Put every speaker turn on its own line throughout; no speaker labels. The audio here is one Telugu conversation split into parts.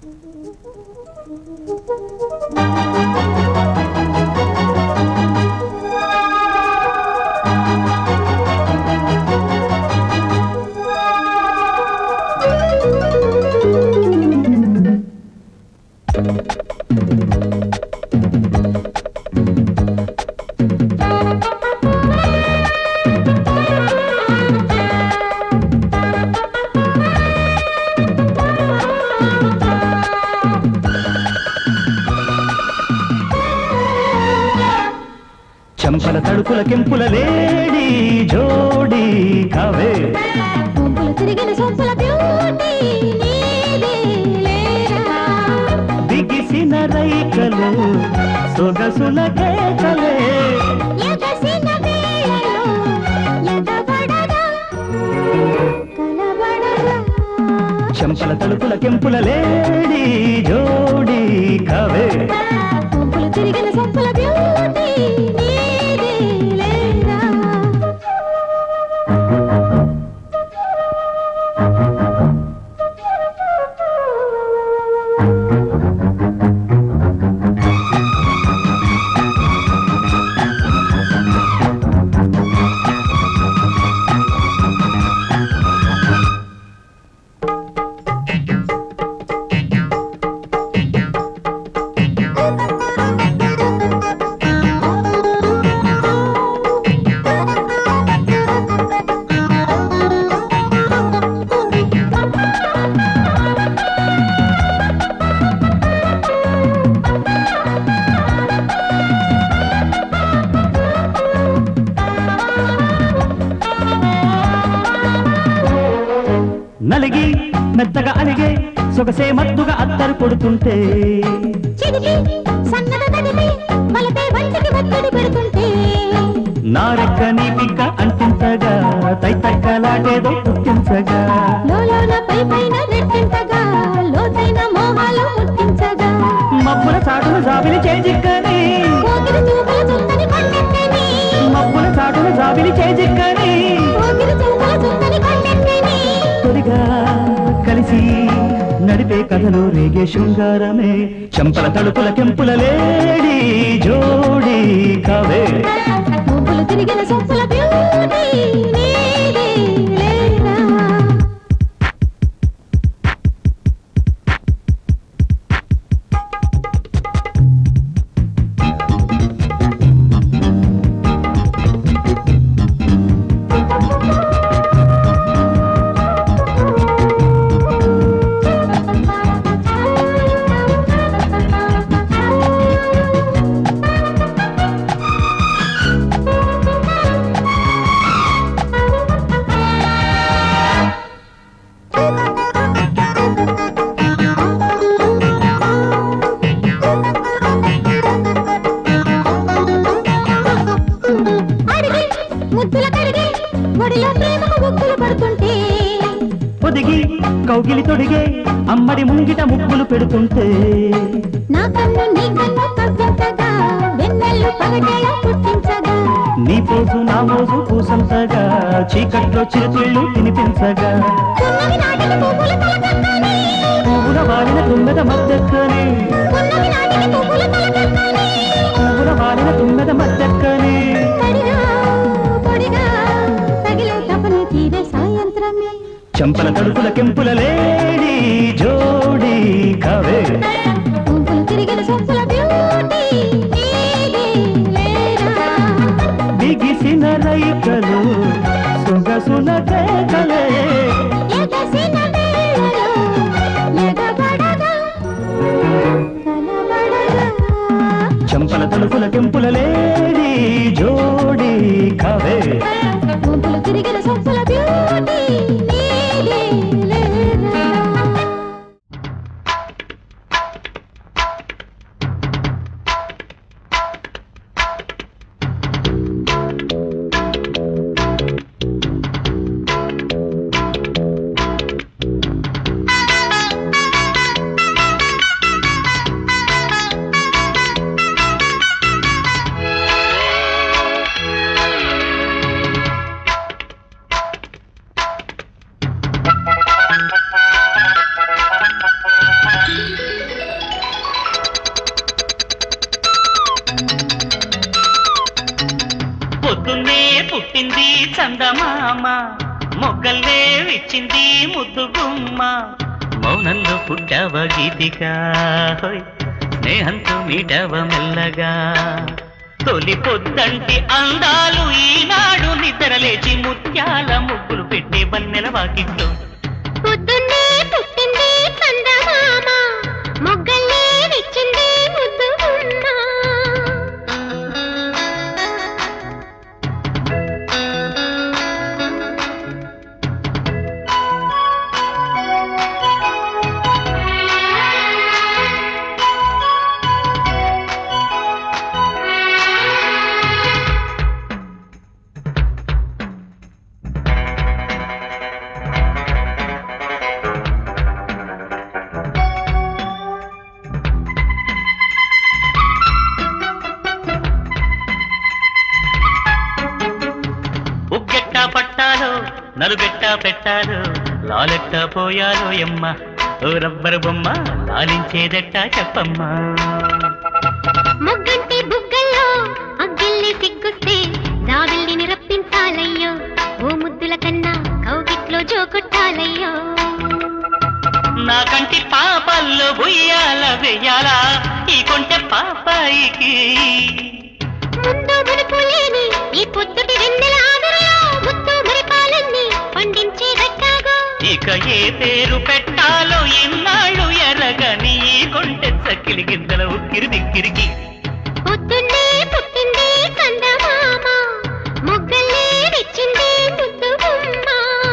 చెంపల తడుపుల కెంపుల లేడి జోడి కావే
సొంపులు తిరిగిన సొంపుల బ్యూటీ నీదే లేరా
బిగిసిన రైకలు సొగసుల కేకలే
ఎగసిన వేళలో ఎగబడగా కలబడగా
చెంపల తడుపుల కెంపుల లేడి జోడి కావే
సొంపులు తిరిగిన సొంపుల బ్యూటీ నీదే లేరా
నలిగి మెత్తగా అలిగే సొగసే మత్తుగా అత్తరు కొడుతుంటే
చిదికి సన్నద నదిని మలపే వంటికి ఒత్తిడి పెడుతుంటే
నారెక్క నీ పిక్క అంటించగా తైతక్కలాటేదో పుట్టించగా
లోలోన పై పైన నెట్టించగా లోతైన మోహాలు ముట్టించగా
మబ్బుల చాటున జాబిలి చేజిక్కని
పోగిరి చూపుల చుందని కొండెత్తని
మబ్బుల చాటున జాబిలి చేజిక్కని
పోగిరి చూపుల చుందని కొండెత్తని
తొలిగా కలిసి నడిపే కథలు రేగే శృంగారమే చెంపల తడుపుల కెంపుల లేడి జోడి కావే
ముగ్గులు తిరిగిన సొంపుల బ్యూటీ నీదే లేరా అడిగి ముద్దుల కడిగి ఒడిలో ప్రేమకు ముగ్గులు పడుతుంటే
పొదిగి కౌగిలి తొడిగే అమ్మడి ముంగిట ముగ్గులు పెడుతుంటే
నా కన్ను నీ కన్ను కవ్వించగా వెన్నెల్లు పగటేలా పుట్టించగా
నీ పోసు నా మోసు పూసంతగా చీకట్లో చిరుతిళ్ళు తినిపించగా
పున్నమి నాటికి పువ్వుల తలకన్నాని
పువ్వుల వాలిన తుమ్మెద మద్దెక్కని
పున్నమి నాటికి పువ్వుల తలకన్నాని
పువ్వుల వాలిన తుమ్మెద మద్దెక్కని
తడిగా పొడిగా తగిలే తపని తీరే సాయంత్రమే
చెంపల తడుపుల కెంపుల లేడి జోడి కావే
పువ్వులు తిరిగిన సొంపుల బ్యూటీ నీదే లేరా
బిగిసిన రైకలు సొగసుల కేకలే
ఎగసిన వేళలో ఎగబడగా కనబడగా
చెంపల తలుపుల కెంపుల లేడి జోడి కావే
గుంపులు తిరిగిన సొంపుల బ్యూటీ నీదే లేరా
పొద్దున్నే పుట్టింది చందమామ మొగ్గల్లే విచ్చింది ముద్దు గుమ్మ మౌనంలో పుట్టావ గీతిక హోయ్, స్నేహంతో మీటవ మెల్లగా తొలి పొద్దంటి అందాలు ఈనాడు నిద్రలేచి ముత్యాల ముగ్గులు పెట్టే వన్నెల వాకిట్లో
పొద్దున్నే పుట్టింది చందమామ మొగ్గల్లే విచ్చింది ముద్దు గుమ్మ
ఉగ్గెట్టా పట్టాలో నలుగెట్టా పెట్టాలో లాలెట్టా పోయాలో ఎమ్మ ఓ రబ్బరు బొమ్మ లాలించేదెట్టా చెప్పమ్మా
మొగ్గంటి బుగ్గల్లో అగ్గిల్లి సిగ్గుస్తే జాబిల్లిని రప్పించాలయ్యో ఓ ముద్దుల కన్నా కౌగిట్లో జోకొట్టాలయ్యో
నా కంటి పాపల్లో బుయ్యాల వెయ్యాలా ఈ కొంటె పాపాయికి
ముందు మునుపు లేని ఈ పొద్దుటి వెన్నెల ఆదరలో ముద్దు మురిపాలన్నీ పండించే గట్టాగో
ఇక ఏ పేరు పెట్టాలో ఇన్నాళ్ళు ఎరగని ఈ కొంటె చక్కిలి గిందల ఉక్కిరి దిక్కిరికి
పొద్దున్నే పుట్టింది చందమామ మొగ్గల్లే విచ్చింది ముద్దు గుమ్మ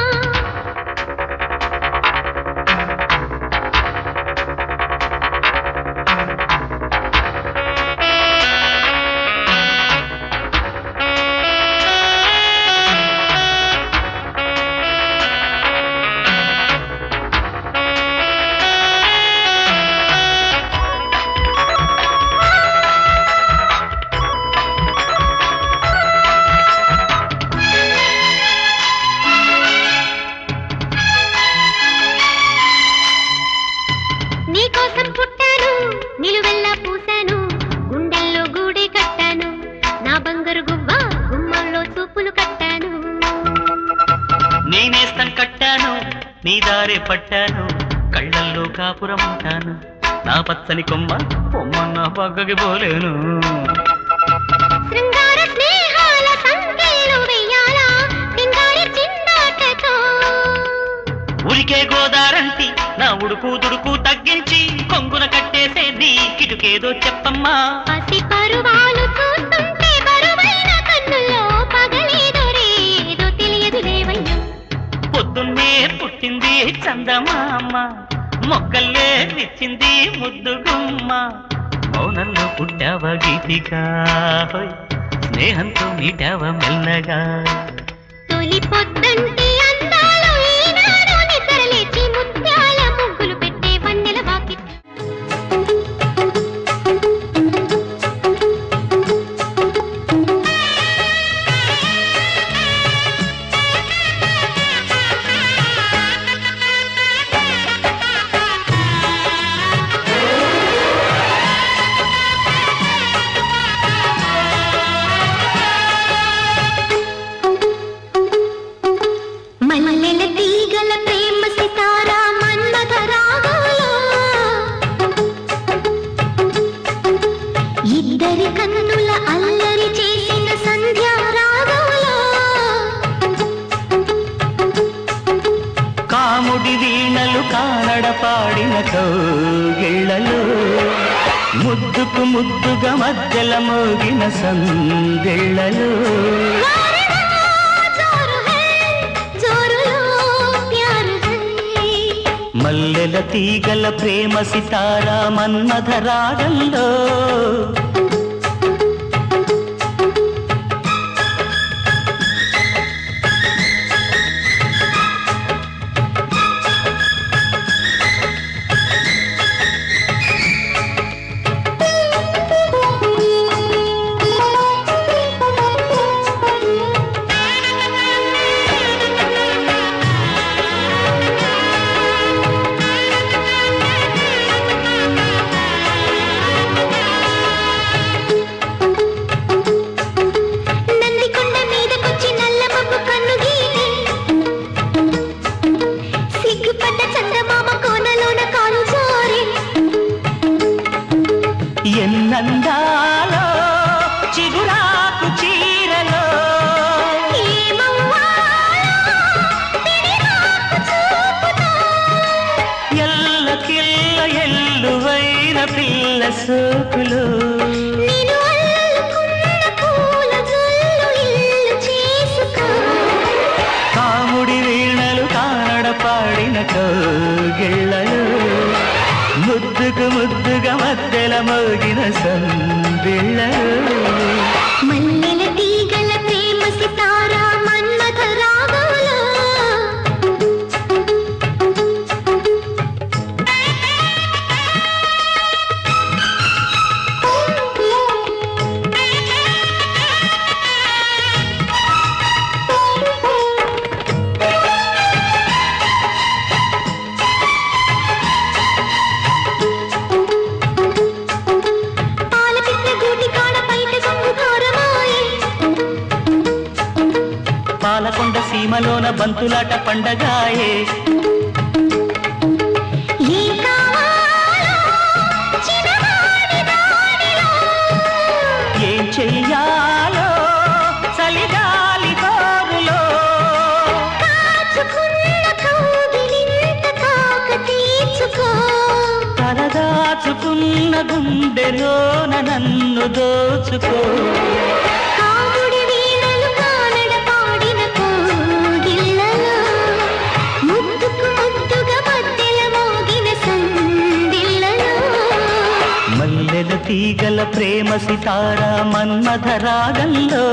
నీకోసం పుట్టాను నిలువెల్లా పూసాను గుండెల్లో గూడే కట్టాను నా బంగారు గువ్వ గుమ్మంలో చూపులు కట్టాను
నేనేస్తం కట్టాను నీ దారే పట్టాను కళ్ళల్లో కాపురం ఉంటాను నా పచ్చని కొమ్మ కొమ్మ నా పక్కకి పోలేను
శృంగార స్నేహాల సంఖ్యలు వెయ్యాలా సింగారి చిందాటతో
ఉరికే గోదారంటి నా ఉడుకు దుడుకు తగ్గించి కొంగున కట్టేసేది కిటుకేదో చెప్పమ్మా
పసి పరువాలు చూస్తుంటే బరువైన కన్నుల్లో పగలేదో రేదో తెలియదు లేవయ్యా
పొద్దున్నే పుట్టింది చందమామ మొక్కల్లే నిచ్చింది ముద్దు గుమ్మ మౌనంలో పుట్టావ గీతిగా హోయ్, స్నేహంతో మీటావ మెల్లగా
తొలి పొద్దంటి అందాలు ఈనాడు నిద్రలేచి ముత్యాల ముగ్గులు పెట్టే వన్నెల వాకిట్ మల్లెల తీగల ప్రేమ సితారా మన్మథ రాగాలో ఇద్దరి కన్నుల అల్లరి చేసిన సంధ్యా రాగాలో
కాముడి వీణలు కానడ పాడిన కౌగిళ్ళలో ముద్దుకు ముద్దుగా మధ్యల మోగిన సందిళ్ళలో
జోరు హై జోరులో ప్యారు హై
మల్లెల తీగల ప్రేమ సితారా మన్మథ రాగంలో అందాలో చిగురాకు చీరలో ఎల్ల కిల్ల ఎల్లువైన పిల్ల సోకులు కాముడి వీణలు కానడ పాడిన కోగిళ్ళలు ముద్దుకు ముద్దుగా మధ్యల మోగిన సందిళ్ళలు
మల్లెల తీగల ప్రేమ సితారా మన్మథ రాగాలు పాలపిట్ట గూటి కాడ బయట సొమ్ము భారమాయే
పాలకొండ సీమలోన బంతులాట పండగాయే
ఏం కావాలో చిన్నవాడి దారిలో
ఏం చెయ్యాలో చలిగాలి తోరులో
కాచుకున్న కౌగిలింత కాక తీర్చుకో
తలదాచుకున్న గుండెలోన నన్ను దోచుకో
కాముడి వీణలు కానడ పాడిన కోగిళ్ళలో ముద్దుకు ముద్దుగా మధ్యల మోగిన సందిళ్ళలో
మల్లెల తీగల ప్రేమ సితార మన్మథ రాగంలో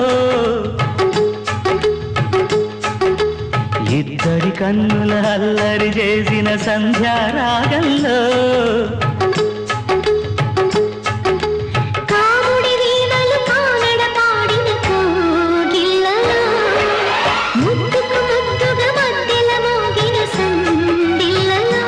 ఇద్దరి కన్నుల అల్లరి చేసిన సంధ్యారాగంలో
కాముడి వీణలు కానడ పాడిన కోగిళ్ళలో ముద్దుకు ముద్దుగా మధ్యల మోగిన సందిళ్ళలో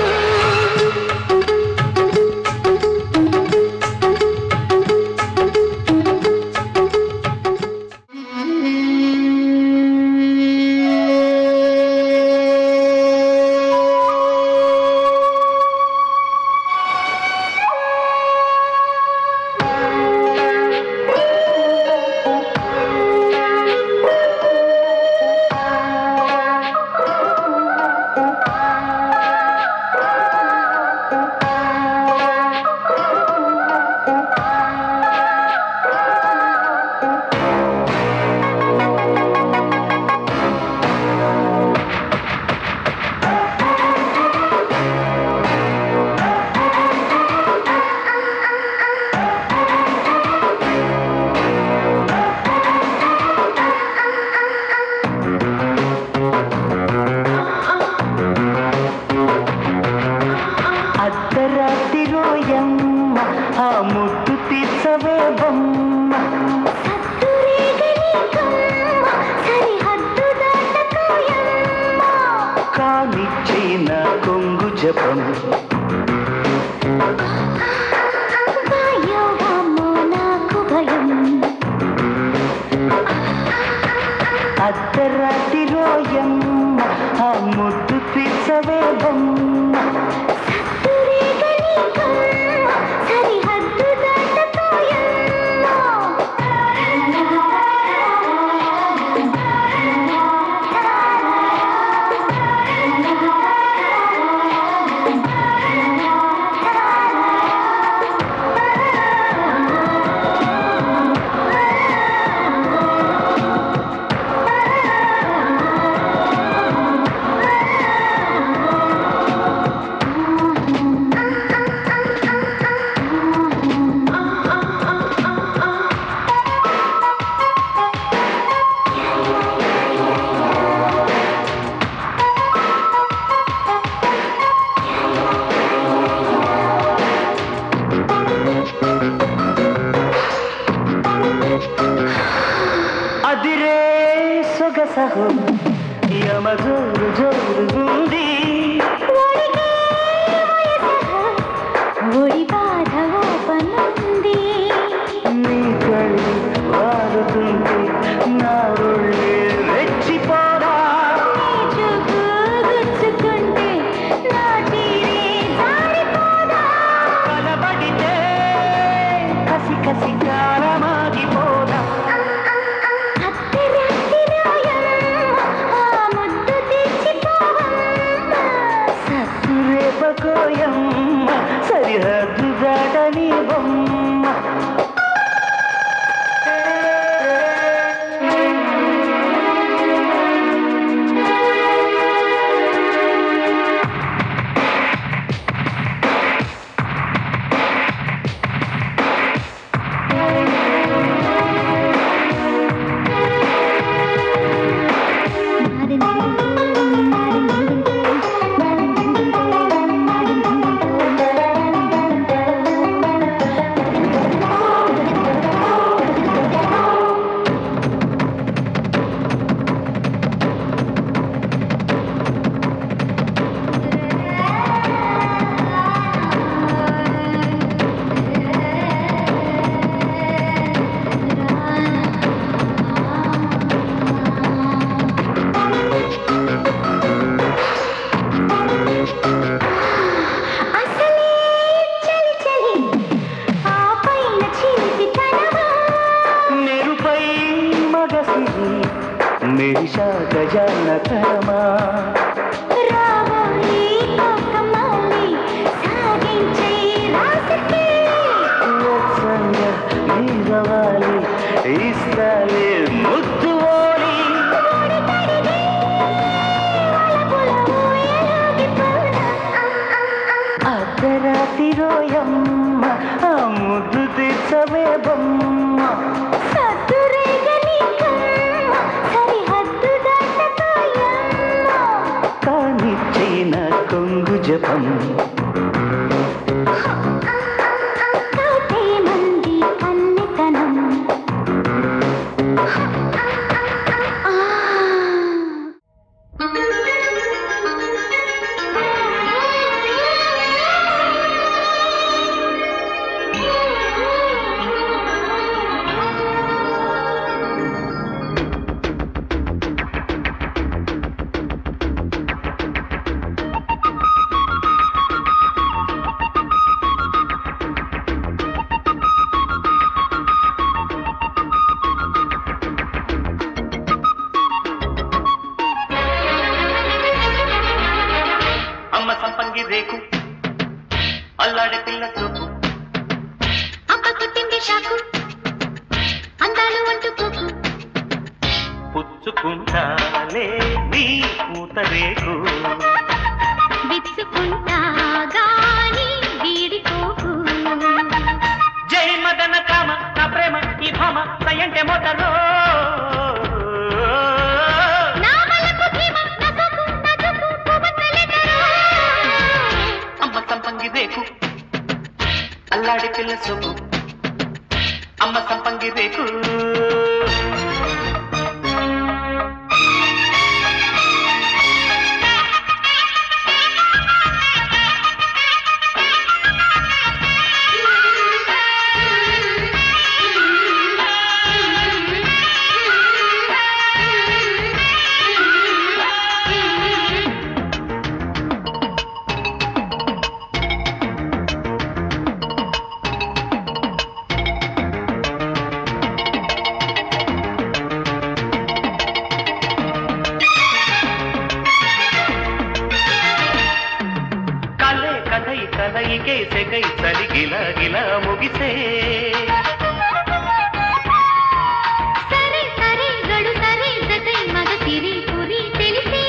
అర్ధరాత్రి రోయమ్మ ఆ ముద్దు తీర్చవే బొమ్మ
సరిహద్దు దాటకోయమ్మ
కానిచ్చిన కొంగు జపం
భయోగమో నాకు భయం
అర్ధరాత్రి రోయమ్మ ఆ ముద్దు తీర్చవే బొమ్మ
తురేగని కమ్మ సరిహద్దు
అదిరే సొగసహు యమ జోరు జోరుగుంది
ఒడి బాధ ఓపనుంది
నీ కళ్ళు వారుతుంటే నా ఒళ్ళే రెచ్చిపోరా
చూపు గుచ్చుకుంటే నా తీరే జారిపోదా
కలబడితే చేసుకోయమ్మ సరిహద్దు దాటని బొమ్మ
అసలే చలి చలి ఆ పైన చిలిపితనమా
మెరుపై మగసిరి మెరిశాక జానకరమా
రావాలి కోకమాలి సాగించే రాసకే
లక్ష్యంగా నీరవాలి ఇస్తాలే ముద్దు ఓలి అర్ధరాత్రి రోయమ్మ ఆ ముద్దు తెచ్చవే బొమ్మ కానిచ్చైన కొంగు జపం అమ్మ సంపంగి రేకు అల్లాడే పిల్ల చూపు
అందాలు అంటుకోకు
పుచ్చుకుంటాలే నీ పూత రేకు
విచ్చుకుంటా గాని వీడిపోకు
జై మదన కామ నా ప్రేమ ఈ భామ సయంటే మోతలో
నా మలపు భీమ నా సోకు నా చూపు పువ్వొత్తులెదరో.
అమ్మ సంపంగి రేకు అల్లాడి పిల్ల సొమ్ము అమ్మ సంపంగి రేకు కలే కథై కథయికే సెగై చలి గిల గిల ముగిసే
సరే సరే గడు సరే జతై మగ సిరి పురి తెలిసే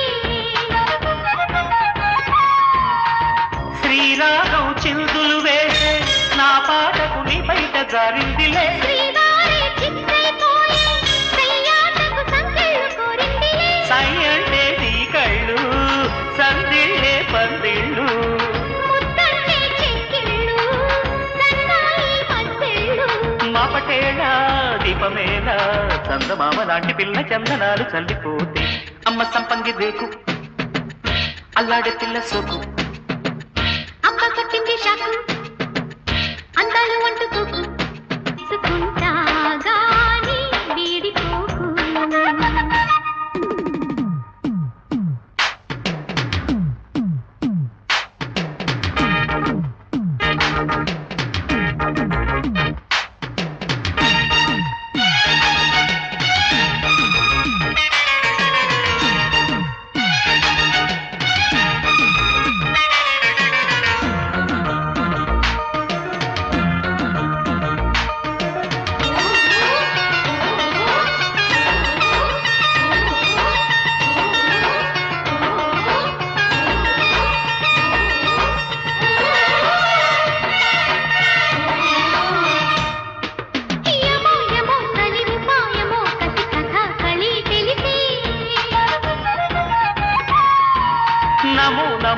శ్రీరాగం చిందులు వేసే నా పాటకు నీ బయట జారిందిలే
శ్రీవారి చిత్తైపోయే సయ్యాటకు సంకెళ్ళు కోరిందిలే
సై అంటే నీ కళ్ళు సందిళ్ళే పందిళ్ళు
ముద్దన్నే చెక్కిళ్ళు సన్నాయి మద్దెళ్ళు
మాపటేళ దీపమేళ చందమామ లాంటి పిల్ల చందనాలు చల్లిపోతే అమ్మ సంపంగి రేకు అల్లాడే పిల్ల సోకు
అమ్మ కొట్టింది షాకు అందాలు అంటుకోకు సుకుంటా గాని వీడిపోకు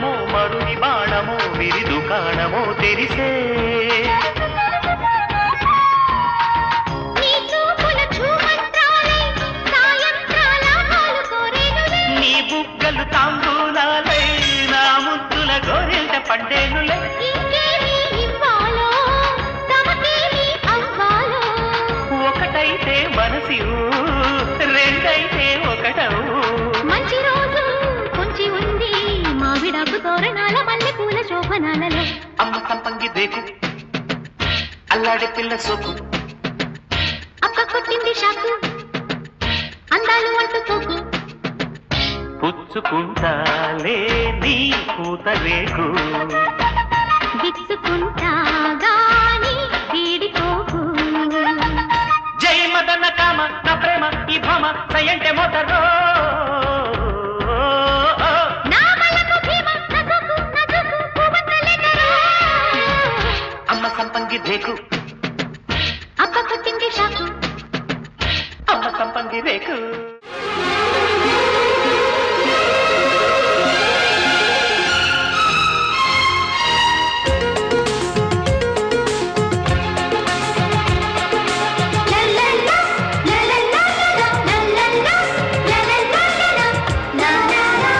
ప్రాణమో మరుని బాణమో విరి దుకాణమో తెరిసే
నీ చూపుల చూమంత్రాలై సాయంత్రాల హాలు కోరేనులే
నీ బుగ్గలు తాంబూలాలై నా ముద్దుల గోరెంట పండేనులే
ఇంకేమి ఇవ్వాలో తమకేమి అవ్వాలో
ఒకటైతే మనసి రెండైతే ఒకటవు
మంచి రోజు కొంచి ఉంది మావిడాకు తోరణాల మల్లె పూల శోభనాలలో
అమ్మ సంపంగి దేకు అల్లాడే పిల్ల సోకు
అక్క కొట్టింది షాకు అందాలు అంటూ తోకు
పుచ్చుకుంటాలే నీ పూత రేకు
విచ్చుకుంటా గాని వీడిపోకు
జై మదన కామ నా ప్రేమ ఈ భామ సయంటే మోతరో
నా మలకు భీమ నా సోకు నా జోకు పూవంతలెదరో
అమ్మ సంపంగి దేకు
అక్క కొట్టింది షాకు
అమ్మ సంపంగి రేకు
లల్లల్లా లల్లల్లా లల్లల్లా లల్లల్లా లల్లల్లా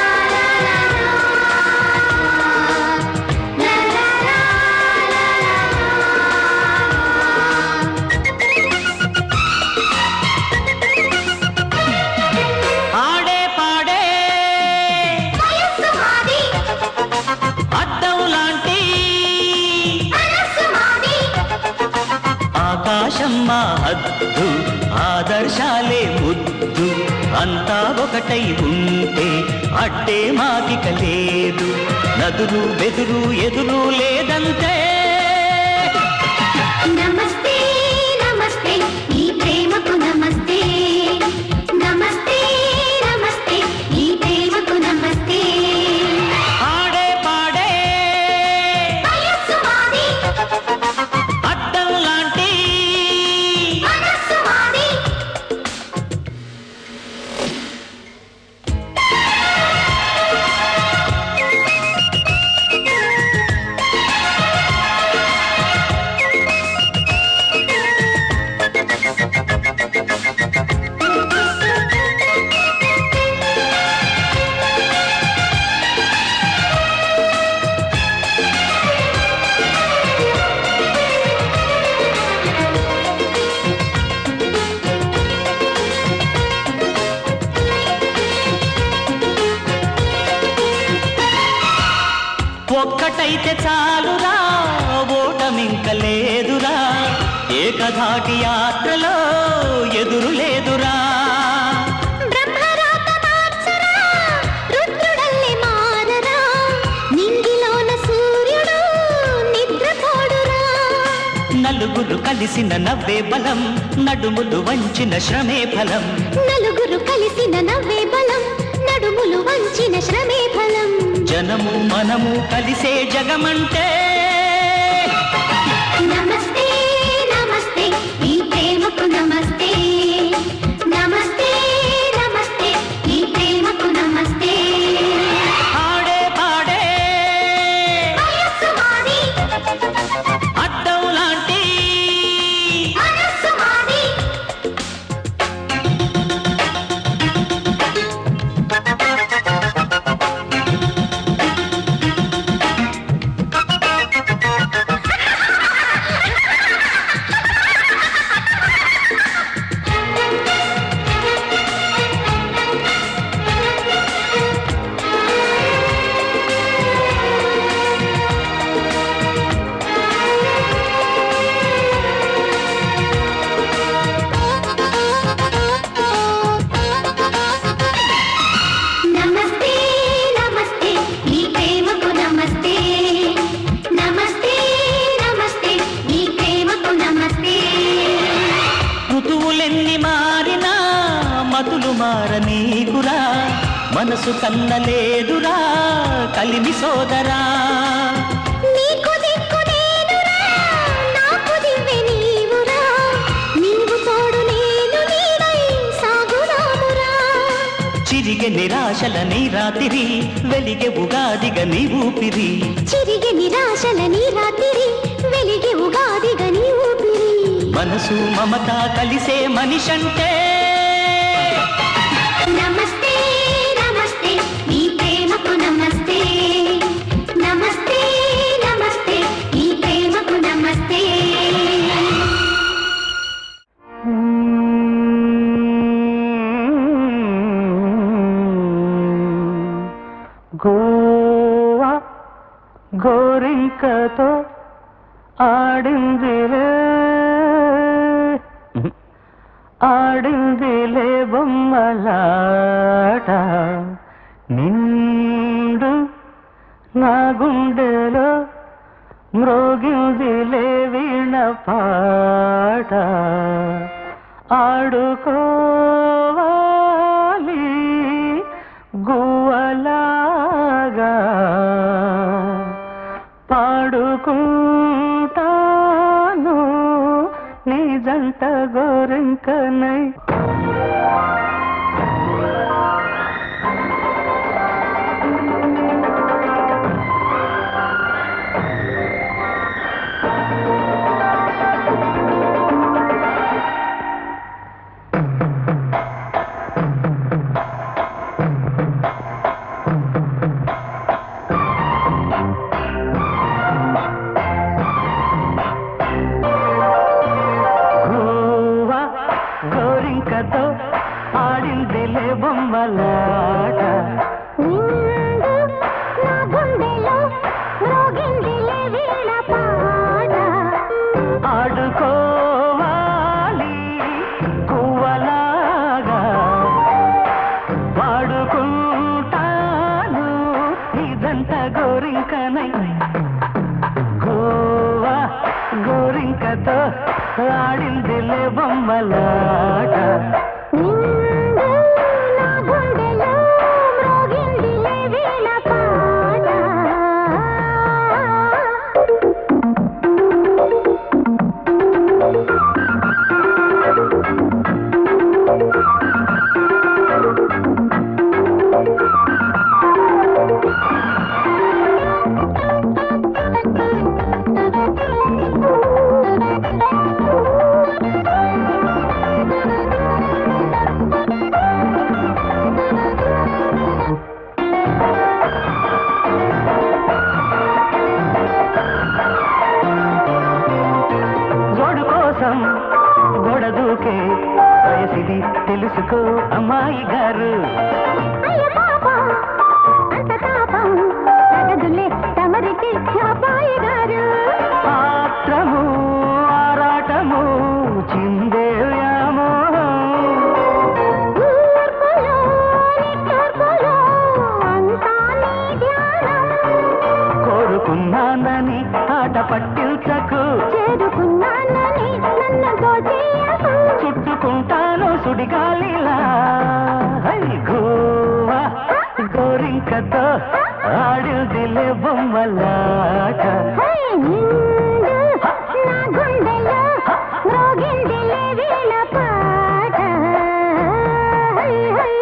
ఆడే పాడే
వయస్సు మాది
అద్దం లాంటి
మనస్సు మాది
ఆకాశం మా హద్దు ఆదర్శాలే ముద్దు అంతా ఒకటై ఉంటే అడ్డే మాకిక లేదు నదురు బెదురు ఎదురు లేదంతే
నమస్తే నమస్తే ఈ ప్రేమకు నమస్తే నమస్తే నమస్తే ఈ ప్రేమకు నమస్తే
ఆడే పాడే
వయస్సు మాది
అద్దం లాంటి
మనస్సు మాది
ఒక్కటైతే చాలురా ఓటమింక లేదురా ఏకధాటి యాత్రలో ఎదురు లేదురా
బ్రహ్మరాత మార్చరా రుద్రుడల్లే మారరా నింగిలోన సూర్యుడు నిద్రపోడురా
నలుగురు కలిసిన నవ్వే బలం నడుములు వంచిన శ్రమే ఫలం
నలుగురు కలిసిన నవ్వే బలం నడుములు వంచిన శ్రమే ఫలం
జనము మనము కలిసే జగమంటే
నమస్తే నమస్తే ఈ ప్రేమకు నమస్తే నమస్తే నమస్తే ఈ ప్రేమకు నమస్తే
ఆడే పాడే
వయస్సు మాది
అద్దం లాంటి
మనస్సు మాది నమస్తే నమస్తే ఈ ప్రేమకు నమస్తే నమస్తే నమస్తే ఈ ప్రేమకు నమస్తే
ఋతువులెన్ని మారినా మతులు మారనీకురా మనసు కన్నలేదురా కలిమి సోదరా
నీకు దిక్కు నేనురా నాకు దివ్వె నీవురా నీవు తోడు నేను నీడై సాగుదామురా
చిరి చిరిగే నిరాశల నీ రాత్రి వెలిగే ఉగాదిగా నీ ఊపిరి
చిరిగే నిరాశల నీ రాత్రి వెలిగే ఉగాదిగా నీ ఊపిరి
మనసు మమత కలిసే మనిషంటే
నమస్తే నమస్తే నీ ప్రేమకు నమస్తే నమస్తే నమస్తే నీ ప్రేమకు నమస్తే
గోవా గోరింకతో ఆడిందిలే ఆడిందిలే బొమ్మలాట నిండు నా గుండెలో మ్రోగిందిలే వీణ పాట ఆడుకోవాలి గువ్వలాగా పాడుకుంటాను నీ జంట గోరింకనై గోవా గోరింకతో ఆడిందిలే బొమ్మలాట
నిండు నా గుండెలో మ్రోగిందిలే వీణ పాట
ఆడుకోవాలి కువ్వలాగా వాడుకుంటాను ఇదంతా గోరింకనై గోవా గోరింకతో ఆడిందిలే బొమ్మలాట
నిండు నా గుండెలో మ్రోగిందిలే వీణ పాట
జోడు కోసం గోడ దూకే వయసిది తెలుసుకో అమ్మాయి గారు
అయ్య పాపం అంత తాపం తగదులే తమరికి అబ్బాయి గారు
ఆత్రము ఆరాటము చిందే వ్యామోహం
ఊర్పులో నిట్టూర్పులో అంతా నీ ధ్యానం
కోరుకున్నానని ఆట పట్టించకు
చేరుకున్నానని నన్ను దోచేయకు
చుట్టుకుంటాను సుడిగాలిలా హై గోవా గోరింకతో ఆడిందిలే బొమ్మలాట
హై నిండు నా గుండెలో మ్రోగిందిలే వీణ పాట హై హై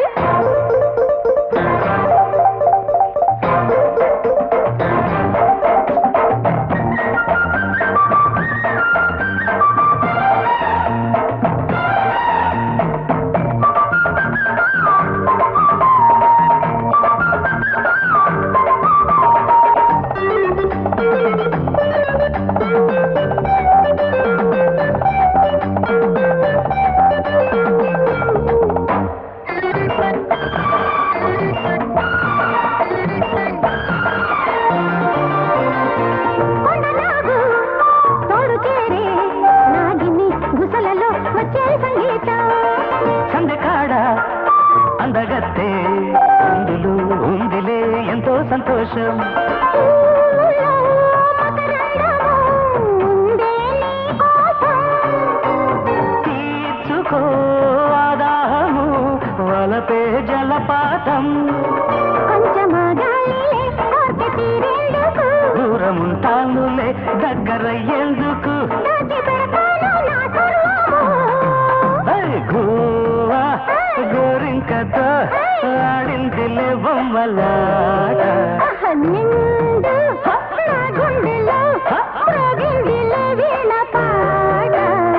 కొండలాగు తోడు చేరే నాగిని గుసలలో వచ్చే సంగీతం
సందకాడ అందగత్తే అందులో ఉందిలే ఎంతో సంతోషం
ఊళ్ళో మకరందము ఉందే నీ కోసం
తీర్చుకో ఆదాహము వలపే జలపాతం
కొంచెము గాలిలే కోర్కె తీరేందుకు
దూరముంటానులే దగ్గరయ్యేందుకు
దాచి పెడతాను నా సర్వము
హై గోవా గోరింకతో ఆడి కదిలే బొమ్మలాట
నిండు నా గుండెలో మ్రోగిందిలే వీణ పాట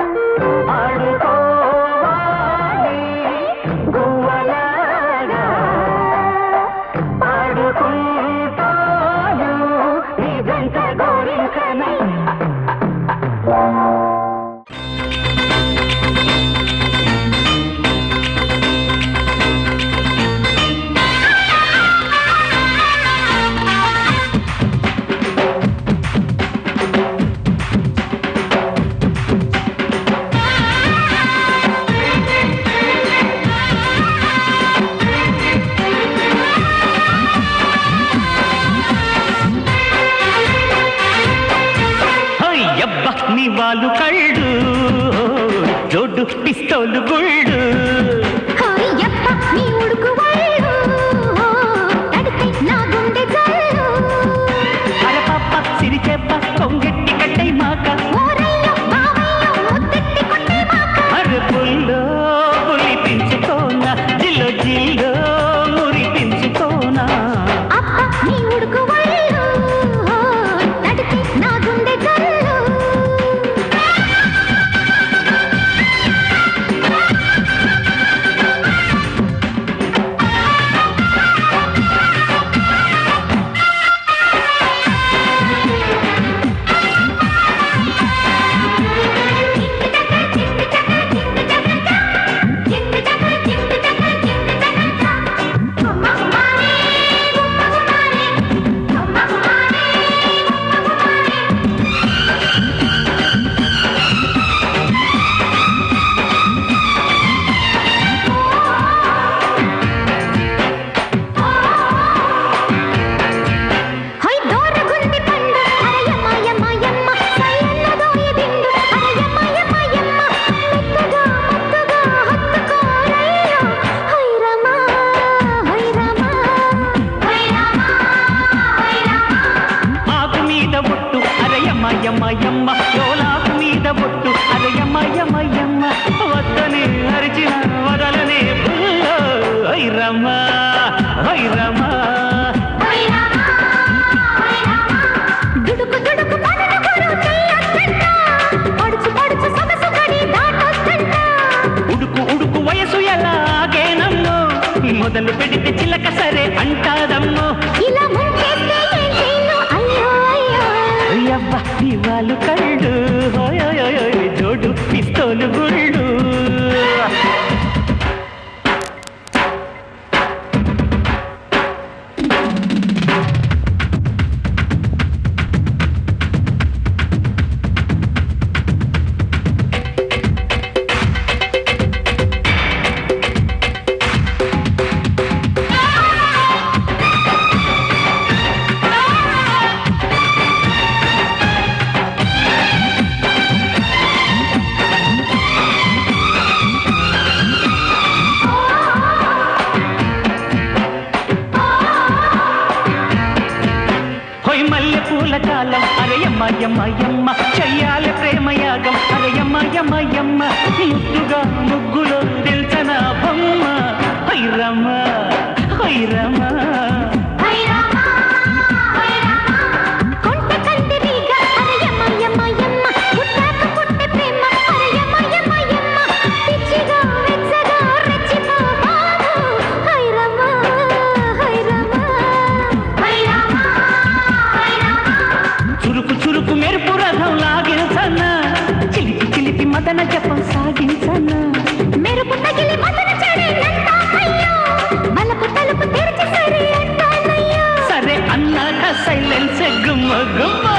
ఆడుకోవాలి గువ్వలాగా పాడుకుంటాను నిజంత గోరింకనై అయ్యబ్బ నీ వాళ్ళు కళ్ళు జోడు పిస్తోలు గుళ్ళు
హాయప్ప నీ ఉడుకు వాళ్ళు తడితే నా గుండె జల్లు
అరపప్ప సిరిచెప్ప కొంగెట్టి కట్టై మాక
ఓరయ్యో మావయ్యో ముద్దెట్టి కొట్టే మాక
అరుపుల్లో పులి పెంచుకోనా జిల్లో జిల్లో మురి పెంచుకోనా
అప్ప నీ ఉడుకు వాళ్ళు తడితే నా గుండె జల్లు హై దోరగుంది పండు అరయమ్మ యమ్మ యమ్మ సయ్యన్నదోయి దిండు అరయమ్మ యమ్మ యమ్మ మెత్తగా మెత్తగా హత్తుకోరయ్యో హై రమా హై రమా హై రమా హై రమా
ఆకు మీద బొట్టు అరయమ్మ యమ్మ యమ్మ లోలాకు మీద బొట్టు అరయమ్మ యమ్మ యమ్మ వద్దనే అరిచిన వదలనే పుల్లో ఐరమ్మ ఐరమ్మ
హై రమా హై రమా దుడుకు దుడుకు పనులు గురు చెయ్యొద్దంట పడుచు పడుచు సొగసు గడి దాటొద్దంట
ఉడుకు ఉడుకు వయసు ఎలాగేనమ్మో మొదలు పెడితే చిలక సరే అంటాదమ్మో
ఇలా ముంచేస్తే ఏం చేయను అయ్యో అయ్యో
అయ్యబ్బ ఇవాళ కళ్ళు ఓయోయోయ్ జోడు పిస్తోలు గుళ్ళు హొయ్ మల్లె పూల కాలం అరయమ్మ యమ్మ యమ్మ చెయ్యాలి ప్రేమయాగం అరయమ్మ యమ్మ యమ్మ ముద్దుగా ముగ్గులో తెలుసన బొమ్మ హైరమ్మ హైరమ్మ
హై రామా హై రామా కొంట కంటి రీగ అరయమ్మ యమ్మ యమ్మ పుట్టాక పుట్టే ప్రేమ అరయమ్మ యమ్మ యమ్మ పిచ్చిగా వెచ్చగా రెచ్చిపోబాను హై రామా హై రామా హై రామా హై రామా
చురుకు చురుకు మెరుపు రథం లాగించన్న చిలిపి చిలిపి మదన జపం సాగించన్న
మెరుపు తగిలి మదన చెడేనంట అయ్యో మలపు తలుపు తెరిచి సరి అంటానయ్యో
సరే అన్నాక సైలెన్స్ గుమ్మ గుమ్మ